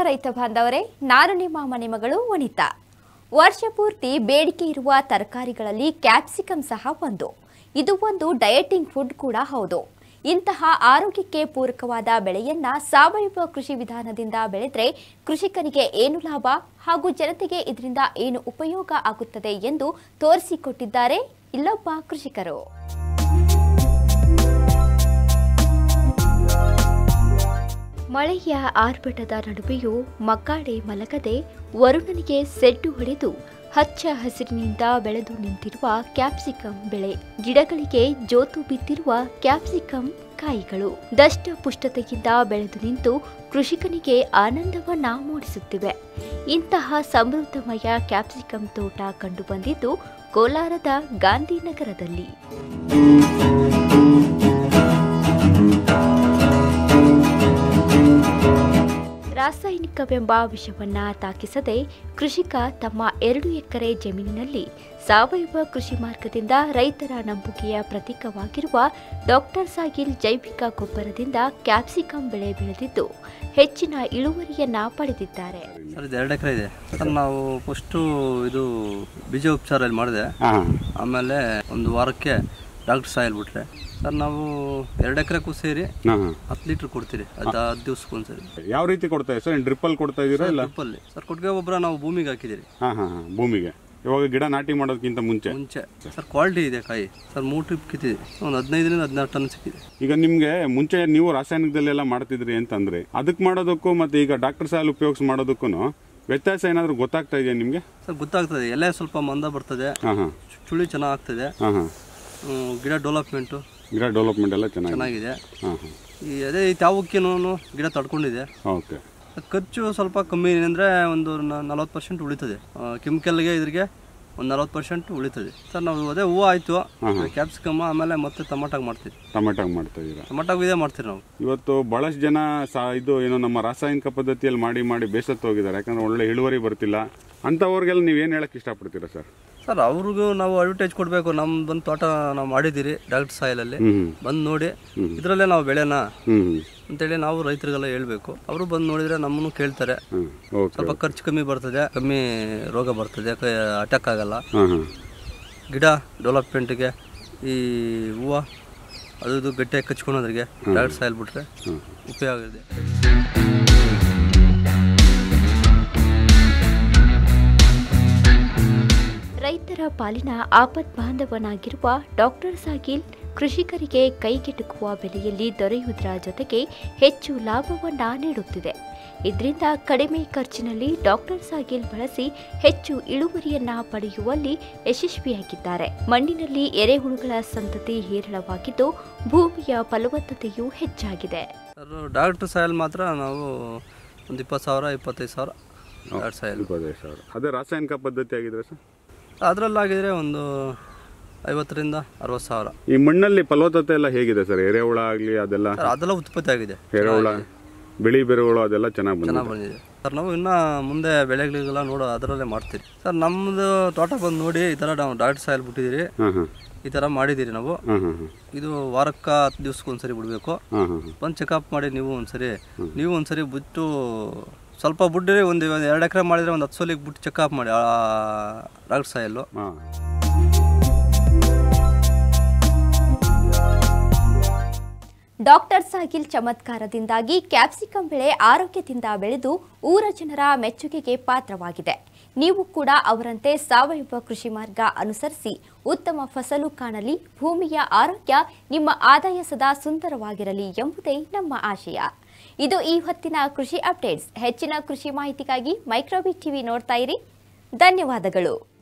ರೈತ ಬಾಂಧವರೇ ನಾನು ನಿಮ್ಮ ಮನೆ ಮಗಳು ವನಿತಾ ವರ್ಷ ಪೂರ್ತಿ ಬೇಡಿಕೆ ಇರುವ ತರಕಾರಿಗಳಲ್ಲಿ ಕ್ಯಾಪ್ಸಿಕಮ್ ಸಹ ಒಂದು ಇದು ಒಂದು ಡಯಟಿಂಗ್ ಫುಡ್ ಕೂಡ ಹೌದು ಇಂತಹ ಆರೋಗ್ಯಕ್ಕೆ ಪೂರಕವಾದ ಬೆಳೆಯನ್ನ ಸಾವಯವ ಕೃಷಿ ವಿಧಾನದಿಂದ ಬೆಳೆದ್ರೆ ಕೃಷಿಕನಿಗೆ ಏನು ಲಾಭ ಹಾಗೂ ಜನತೆಗೆ ಇದರಿಂದ ಏನು ಉಪಯೋಗ ಆಗುತ್ತದೆ ಎಂದು ತೋರಿಸಿಕೊಟ್ಟಿದ್ದಾರೆ ಇಲ್ಲೊಬ್ಬ ಕೃಷಿಕರು ಮಳೆಯ ಆರ್ಭಟದ ನಡುವೆಯೂ ಮಗ್ಗಾಡೆ ಮಲಗದೆ ವರುಣನಿಗೆ ಸೆಡ್ಡು ಹೊಡೆದು ಹಚ್ಚ ಹಸಿರಿನಿಂದ ಬೆಳೆದು ನಿಂತಿರುವ ಕ್ಯಾಪ್ಸಿಕಂ ಬೆಳೆ ಗಿಡಗಳಿಗೆ ಜೋತು ಬಿದ್ದಿರುವ ಕ್ಯಾಪ್ಸಿಕಂ ಕಾಯಿಗಳು ದಷ್ಟ ಪುಷ್ಟತೆಯಿಂದ ಬೆಳೆದು ನಿಂತು ಕೃಷಿಕನಿಗೆ ಆನಂದವನ್ನ ಮೂಡಿಸುತ್ತಿವೆ ಇಂತಹ ಸಮೃದ್ಧಮಯ ಕ್ಯಾಪ್ಸಿಕಂ ತೋಟ ಕಂಡುಬಂದಿದ್ದು ಕೋಲಾರದ ಗಾಂಧಿನಗರದಲ್ಲಿ ರಾಸಾಯನಿಕವೆಂಬ ವಿಷವನ್ನ ತಾಕಿಸದೆ ಕೃಷಿಕ ತಮ್ಮ ಎರಡು ಎಕರೆ ಜಮೀನಿನಲ್ಲಿ ಸಾವಯವ ಕೃಷಿ ಮಾರ್ಗದಿಂದ ರೈತರ ನಂಬುಗೆಯ ಪ್ರತೀಕವಾಗಿರುವ ಡಾಕ್ಟರ್ ಸಾಗಿಲ್ ಜೈವಿಕ ಗೊಬ್ಬರದಿಂದ ಕ್ಯಾಪ್ಸಿಕಂ ಬೆಳೆ ಬೆಳೆದಿದ್ದು ಹೆಚ್ಚಿನ ಇಳುವರಿಯನ್ನ ಪಡೆದಿದ್ದಾರೆ ಸರ್ ಇದು ಎರಡು ಎಕರೆ ಇದೆ ಸರ್ ನಾವು ಫಸ್ಟು ಇದು ಬೀಜ ಉಪಚಾರ ಇಲ್ಲಿ ಮಾಡಿದೆ ಹಾಂ ಆಮೇಲೆ ಒಂದು ವಾರಕ್ಕೆ ಡಾಕ್ಟರ್ ಸಾಯಿಲ್ ಬಿಟ್ರೆ ಸರ್ ನಾವು ಎರಡು ಎಕರೆಗೂ ಸೇರಿ ಹಾಂ ಹಾಂ ಹತ್ತು ಲೀಟ್ರ್ ಕೊಡ್ತೀರಿ ಅದು ಹತ್ತು ದಿವ್ಸಕ್ಕೆ ಒಂದ್ಸರಿ ಯಾವ ರೀತಿ ಕೊಡ್ತಾ ಇದ್ದೀರಾ ಸರ್ ಡ್ರಿಪ್ಪಲ್ಲಿ ಕೊಡ್ತಾ ಇದ್ದೀರಾ ಇಲ್ಲ ಟ್ರಿಪ್ಪಲ್ಲಿ ಸರ್ ಕೊಟ್ಟಿಗೆ ಗೊಬ್ಬರ ನಾವು ಭೂಮಿಗೆ ಹಾಕಿದ್ದೀರಿ ಹಾಂ ಹಾಂ ಹಾಂ ಭೂಮಿಗೆ ಇವಾಗ ಗಿಡ ನಾಟಿ ಮಾಡೋದಕ್ಕಿಂತ ಮುಂಚೆ ಮುಂಚೆ ಸರ್ ಕ್ವಾಲಿಟಿ ಇದೆ ಕಾಯಿ ಸರ್ ಮೂರು ಟ್ರಿಪ್ ಕಿತ್ತಿದೆ ಒಂದು ಹದಿನೈದರಿಂದ ಹದಿನಾರು ಟನ್ ಸಿಕ್ಕಿದೆ ಈಗ ನಿಮಗೆ ಮುಂಚೆ ನೀವು ರಾಸಾಯನಿಕದಲ್ಲೆಲ್ಲ ಮಾಡ್ತಿದ್ರಿ ಅಂತಂದ್ರೆ ಅದಕ್ಕೆ ಮಾಡೋದಕ್ಕೂ ಮತ್ತೆ ಈಗ ಡಾಕ್ಟರ್ ಸಾಲ್ ಉಪಯೋಗಿಸಿ ಮಾಡೋದಕ್ಕೂ ವ್ಯತ್ಯಾಸ ಏನಾದರೂ ಗೊತ್ತಾಗ್ತಾ ಇದೆಯಾ ನಿಮಗೆ ಸರ್ ಗೊತ್ತಾಗ್ತದೆ ಎಲೆ ಸ್ವಲ್ಪ ಮಂದ ಬರ್ತದೆ ಹಾಂ ಹಾಂ ಚು- ಚುಳಿ ಚೆನ್ನಾಗ್ತದೆ ಹಾಂ ಹಾಂ ಹ್ಮ್, ಗಿಡ ಡೆವಲಪ್ಮೆಂಟು ಗಿಡ ಡೆವಲಪ್ಮೆಂಟ್ ಎಲ್ಲ ಚೆನ್ನಾಗಿದೆ ಚೆನ್ನಾಗಿದೆ ಹಾಂ ಹಾಂ ಈ ಅದೇ ಈ ತಾವಕ್ಕಿನೂ ಗಿಡ ತಡ್ಕೊಂಡಿದೆ ಓಕೆ ಖರ್ಚು ಸ್ವಲ್ಪ ಕಮ್ಮಿ ಅಂದರೆ ಒಂದು ನಲ್ವತ್ತು ಪರ್ಸೆಂಟ್ ಉಳಿತದೆ ಕೆಮಿಕಲ್ಗೆ ಇದ್ರಿಗೆ ಒಂದು ನಲ್ವತ್ತು ಪರ್ಸೆಂಟ್ ಉಳಿತದೆ ಸರ್ ನಾವು ಅದೇ ಹೂವು ಆಯಿತು ಕ್ಯಾಪ್ಸಿಕಮ್ ಆಮೇಲೆ ಮತ್ತೆ ಟಮಾಟಾಗ ಮಾಡ್ತೀವಿ ಟೊಮೆಟೊ ಮಾಡ್ತಾ ಇದ್ದೀರಾ ಟಮಾಟಾಗೂ ಇದೇ ಮಾಡ್ತೀವಿ ನಾವು ಇವತ್ತು ಬಹಳಷ್ಟು ಜನ ಸಾ ಇದು ಏನು ನಮ್ಮ ರಾಸಾಯನಿಕ ಪದ್ಧತಿಯಲ್ಲಿ ಮಾಡಿ ಮಾಡಿ ಬೇಸತ್ತು ಹೋಗಿದ್ದಾರೆ ಯಾಕಂದ್ರೆ ಒಳ್ಳೆ ಇಳುವರಿ ಬರ್ತಿಲ್ಲ ಅಂಥವ್ರಿಗೆಲ್ಲ ನೀವು ಏನು ಹೇಳಕ್ಕೆ ಇಷ್ಟಪಡ್ತೀರಾ ಸರ್ ಸರ್ ಅವ್ರಿಗೂ ನಾವು ಅಡ್ವರ್ಟೈಸ್ ಕೊಡಬೇಕು ನಮ್ಮ ಬಂದು ತೋಟ ನಾವು ಮಾಡಿದ್ದೀರಿ ಡೈರೆಕ್ಟ್ ಸಾಯಿಲಲ್ಲಿ ಹ್ಞೂ ಬಂದು ನೋಡಿ ಇದರಲ್ಲೇ ನಾವು ಬೆಳೆನ ಹ್ಞೂ ಹ್ಞೂ ಅಂತೇಳಿ ನಾವು ರೈತರಿಗೆಲ್ಲ ಹೇಳ್ಬೇಕು ಅವರು ಬಂದು ನೋಡಿದ್ರೆ ನಮ್ಮನ್ನು ಕೇಳ್ತಾರೆ ಹ್ಞೂ ಓಕೆ ಸ್ವಲ್ಪ ಖರ್ಚು ಕಮ್ಮಿ ಬರ್ತದೆ ಕಮ್ಮಿ ರೋಗ ಬರ್ತದೆ ಅಟ್ಯಾಕ್ ಆಗಲ್ಲ ಹಾಂ ಹಾಂ ಗಿಡ ಡೆವಲಪ್ಮೆಂಟ್ಗೆ ಈ ಹೂವು ಅದು ಇದು ಗಟ್ಟಿಯಾಗಿ ಕಚ್ಕೊಳೋದ್ರಿಗೆ ಡೈರೆಕ್ಟ್ ಸಾಯಿಲ್ ಬಿಟ್ರೆ ಉಪಯೋಗ ಇದೆ ರೈತರ ಪಾಲಿನ ಆಪತ್ ಬಾಂಧವನಾಗಿರುವ ಡಾಕ್ಟರ್ ಸಾಗಿಲ್ ಕೃಷಿಕರಿಗೆ ಕೈಗೆಟುಕುವ ಬೆಲೆಯಲ್ಲಿ ದೊರೆಯುವುದರ ಜೊತೆಗೆ ಹೆಚ್ಚು ಲಾಭವನ್ನ ನೀಡುತ್ತಿದೆ ಇದರಿಂದ ಕಡಿಮೆ ಖರ್ಚಿನಲ್ಲಿ ಡಾಕ್ಟರ್ ಸಾಗಿಲ್ ಬಳಸಿ ಹೆಚ್ಚು ಇಳುವರಿಯನ್ನ ಪಡೆಯುವಲ್ಲಿ ಯಶಸ್ವಿಯಾಗಿದ್ದಾರೆ ಮಣ್ಣಿನಲ್ಲಿ ಎರೆಹುಳುಗಳ ಸಂತತಿ ಹೇರಳವಾಗಿದ್ದು ಭೂಮಿಯ ಫಲವತ್ತತೆಯೂ ಹೆಚ್ಚಾಗಿದೆ ಸರ್ ಡೈರೆಕ್ಟ್ ಸಾಯಿಲ್ ಮಾತ್ರ ನಾವು ಒಂದು ಇಪ್ಪತ್ತು ಸಾವಿರ ಇಪ್ಪತ್ತೈದು ಸಾವಿರ ಡೈರೆಕ್ಟ್ ಸಾಯಿಲ್ ಇಪ್ಪತ್ತೈದು ಸಾವಿರ ಅದೇ ರಾಸಾಯನಿಕ ಪದ್ಧತಿ ಆಗಿದ್ರೆ ಸರ್ ಅದರಲ್ಲಾಗಿದ್ರೆ ಒಂದು ಐವತ್ತರಿಂದ ಅರವತ್ತು ಸಾವಿರ ಈ ಮಣ್ಣಲ್ಲಿ ಫಲವತ್ತತೆ ಎಲ್ಲ ಹೇಗಿದೆ ಸರ್ ಎರೆಹುಳ ಆಗಲಿ ಅದೆಲ್ಲ ಸರ್ ಅದೆಲ್ಲ ಉತ್ಪತ್ತಿ ಆಗಿದೆ ಎರೆಹುಳ ಬಿಳಿ ಬೆರೆಹುಳು ಅದೆಲ್ಲ ಚೆನ್ನಾಗಿ ಬಂದಿದೆ ಚೆನ್ನಾಗಿ ಬಂದಿದೆ ಸರ್ ನಾವು ಇನ್ನು ಮುಂದೆ ಬೆಳೆಗಳಿಗೆಲ್ಲ ನೋಡೋ ಅದರಲ್ಲೇ ಮಾಡ್ತೀವಿ ಸರ್ ನಮ್ಮದು ತೋಟ ಬಂದು ನೋಡಿ ಈ ಥರ ನಾವು ಡೈರೆಕ್ಟ್ ಸಾಯಿಲ್ ಬಿಟ್ಟಿದ್ದೀರಿ ಹಾಂ ಹಾಂ ಈ ಥರ ಮಾಡಿದ್ದೀರಿ ನಾವು ಹಾಂ ಹಾಂ ಹಾಂ ಇದು ವಾರಕ್ಕೆ ಹತ್ತು ದಿವ್ಸಕ್ಕೆ ಒಂದ್ಸರಿ ಬಿಡಬೇಕು ಹಾಂ ಹಾಂ ಬಂದು ಚೆಕಪ್ ಮಾಡಿ ನೀವು ಒಂದ್ಸರಿ ನೀವು ಒಂದ್ಸರಿ ಬಿಟ್ಟು ಸ್ವಲ್ಪ ಬಿಡ್ರಿ ಒಂದು ಒಂದು ಎರಡು ಎಕರೆ ಮಾಡಿದ್ರೆ ಒಂದು ಹತ್ತು ಸಲಿಗೆ ಬಿಟ್ಟು ಚೆಕಪ್ ಮಾಡಿ ಡಾಕ್ಟರ್ ಸಾಯಲ್ಲು ಹಾಂ ಡಾಕ್ಟರ್ ಸಾಗಿಲ್ ಚಮತ್ಕಾರದಿಂದಾಗಿ ಕ್ಯಾಪ್ಸಿಕಂ ಬೆಳೆ ಆರೋಗ್ಯದಿಂದ ಬೆಳೆದು ಊರ ಜನರ ಮೆಚ್ಚುಗೆಗೆ ಪಾತ್ರವಾಗಿದೆ ನೀವು ಕೂಡ ಅವರಂತೆ ಸಾವಯವ ಕೃಷಿ ಮಾರ್ಗ ಅನುಸರಿಸಿ ಉತ್ತಮ ಫಸಲು ಕಾಣಲಿ ಭೂಮಿಯ ಆರೋಗ್ಯ ನಿಮ್ಮ ಆದಾಯ ಸದಾ ಸುಂದರವಾಗಿರಲಿ ಎಂಬುದೇ ನಮ್ಮ ಆಶಯ ಇದು ಈ ಹೊತ್ತಿನ ಕೃಷಿ ಅಪ್ಡೇಟ್ಸ್ ಹೆಚ್ಚಿನ ಕೃಷಿ ಮಾಹಿತಿಗಾಗಿ ಮೈಕ್ರೋಬಿ ಟಿವಿ ನೋಡ್ತಾ ಇರಿ ಧನ್ಯವಾದಗಳು